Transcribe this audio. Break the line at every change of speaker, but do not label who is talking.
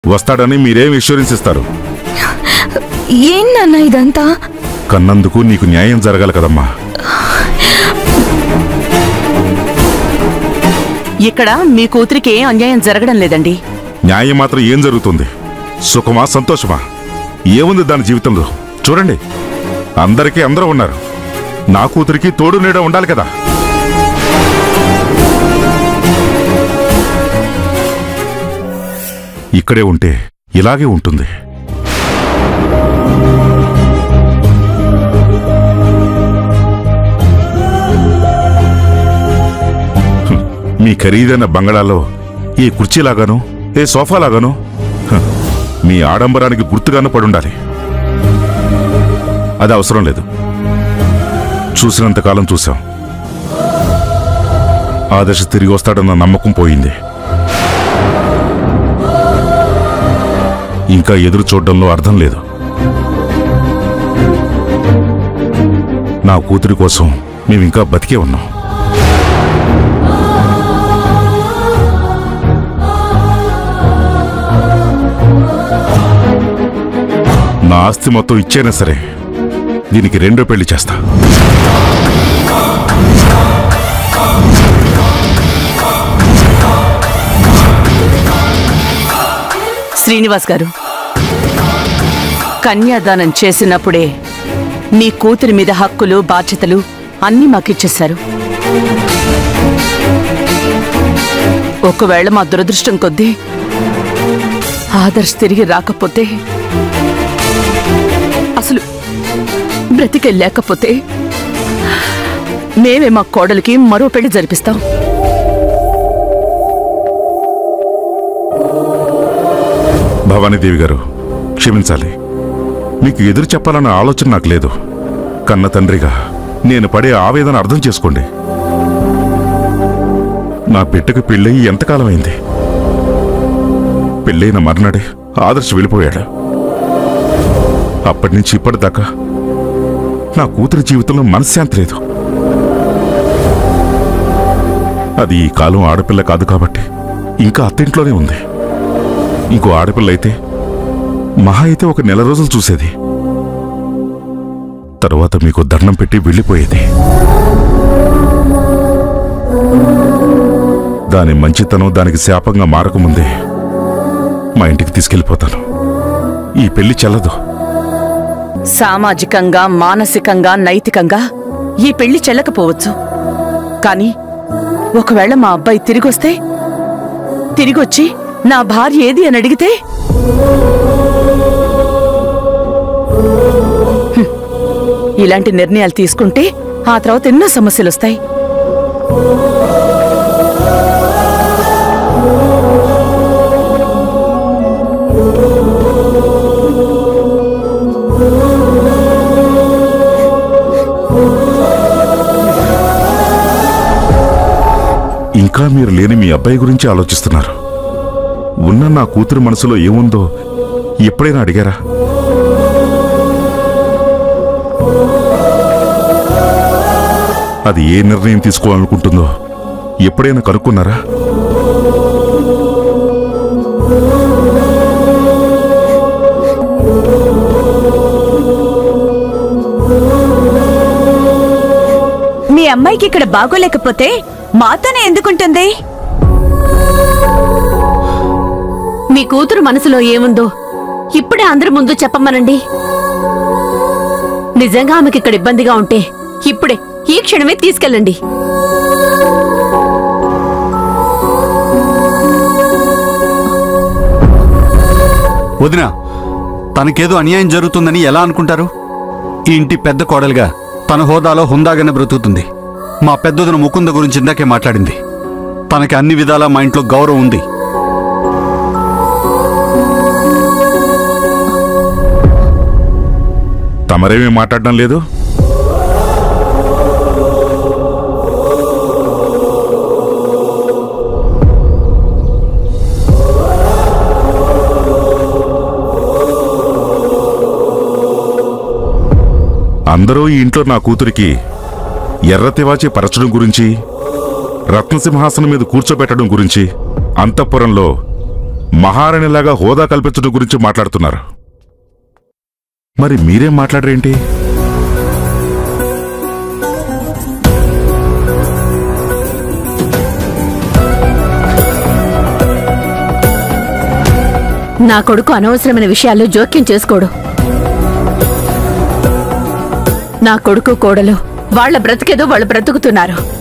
వస్తాడని మీరేం ఇన్సూరెన్స్ ఇస్తారు
ఏం నాన్న ఇదంతా
కన్నందుకు నీకు న్యాయం జరగాలి కదమ్మా
ఇక్కడ మీ కూతురికి ఏం అన్యాయం జరగడం లేదండి
న్యాయం మాత్రం ఏం జరుగుతుంది సుఖమా సంతోషమా ఏముంది దాని జీవితంలో చూడండి అందరికీ అందరూ ఉన్నారు నా కూతురికి తోడు నీడ ఉండాలి కదా ఇక్కడే ఉంటే ఇలాగే ఉంటుంది హ్మ్, మీ ఖరీదైన బంగళాలో ఏ కుర్చీలాగానో ఏ సోఫాలాగానో హ, మీ ఆడంబరానికి గుర్తుగానో పడుండాలి అది అవసరం లేదు చూసినంతకాలం చూశాం ఆదర్శ తిరిగి వస్తాడన్న నమ్మకం పోయింది ఇంకా ఎదురు చూడడంలో అర్థం లేదు నా కూతురి కోసం మేమింకా బతికే ఉన్నాం నా ఆస్తి మొత్తం ఇచ్చేనా సరే దీనికి రెండో పెళ్లి చేస్తా
శ్రీనివాస్ గారు కన్యాదానం చేసినప్పుడే మీ కూతురి మీద హక్కులు బాధ్యతలు అన్నీ మాకిచ్చేశారు ఒకవేళ మా దురదృష్టం కొద్దీ ఆదర్శ్ తిరిగి రాకపోతే అసలు బ్రతికెళ్ళాకపోతే మేమే మా కోడలికి మరో పెళ్లి జరిపిస్తాం
భవానీదేవి గారు క్షమించాలి మీకు ఎదురు చెప్పాలన్న ఆలోచన నాకు లేదు కన్న తండ్రిగా నేను పడే ఆవేదన అర్థం చేసుకోండి నా బిడ్డకు పెళ్ళయి ఎంతకాలమైంది పెళ్ళైన మర్నాడే ఆదర్శ్ వెళ్ళిపోయాడు అప్పటి నుంచి ఇప్పటిదాకా నా కూతురి జీవితంలో మనశ్శాంతి లేదు అది ఈ కాలం ఆడపిల్ల కాదు కాబట్టి ఇంకా అత్తింట్లోనే ఉంది ఇంకో ఆడపిల్ల అయితే మహా అయితే ఒక నెల రోజులు చూసేది తరువాత మీకు దండం పెట్టి వెళ్ళిపోయేది దాని మంచితనం దానికి శాపంగా మారకముందే మా ఇంటికి తీసుకెళ్ళిపోతాను ఈ పెళ్లి చెల్లదు
సామాజికంగా మానసికంగా నైతికంగా ఈ పెళ్లి చెల్లకపోవచ్చు కానీ ఒకవేళ మా అబ్బాయి తిరిగొస్తే తిరిగొచ్చి నా భార్య ఏది అని అడిగితే హ్మ్. ఇలాంటి నిర్ణయాలు తీసుకుంటే ఆ తర్వాత ఎన్నో సమస్యలు వస్తాయి
ఇంకా మీరు లేని మీ అబ్బాయి గురించి ఆలోచిస్తున్నారు ఉన్న నా కూతురు మనసులో ఏముందో ఎప్పుడైనా అడిగారా అది ఏ నిర్ణయం తీసుకోవాలనుకుంటుందో ఎప్పుడైనా కనుక్కున్నారా
మీ అమ్మాయికి ఇక్కడ బాగోలేకపోతే మాతోనే ఎందుకుంటుంది
మీ కూతురు మనసులో ఏముందో ఇప్పుడే అందరి ముందు చెప్పమనండి నిజంగా ఆమెకి ఇక్కడ ఇబ్బందిగా ఉంటే ఇప్పుడే ఈ క్షణమే తీసుకెళ్ళండి
వదిన తనకేదో అన్యాయం జరుగుతుందని ఎలా అనుకుంటారు ఈ ఇంటి పెద్ద కోడలుగా తన హోదాలో హుందాగానే బ్రతుకుతుంది మా పెద్దదిన ముకుంద గురించి ఇందాకే మాట్లాడింది తనకి అన్ని విధాలా మా ఇంట్లో గౌరవం ఉంది
తమరేమీ మాట్లాడడం లేదు అందరూ ఈ ఇంట్లో నా కూతురికి ఎర్ర తివాచి పరచడం గురించి రత్నసింహాసనం మీద కూర్చోబెట్టడం గురించి అంతఃపురంలో మహారాణిలాగా హోదా కల్పించడం గురించి మాట్లాడుతున్నారు మరి మీరేం మాట్లాడరేంటి
నా కొడుకు అనవసరమైన విషయాల్లో జోక్యం చేసుకోడు నా కొడుకు కోడలు వాళ్ళ బ్రతికేదో వాళ్ళు బ్రతుకుతున్నారు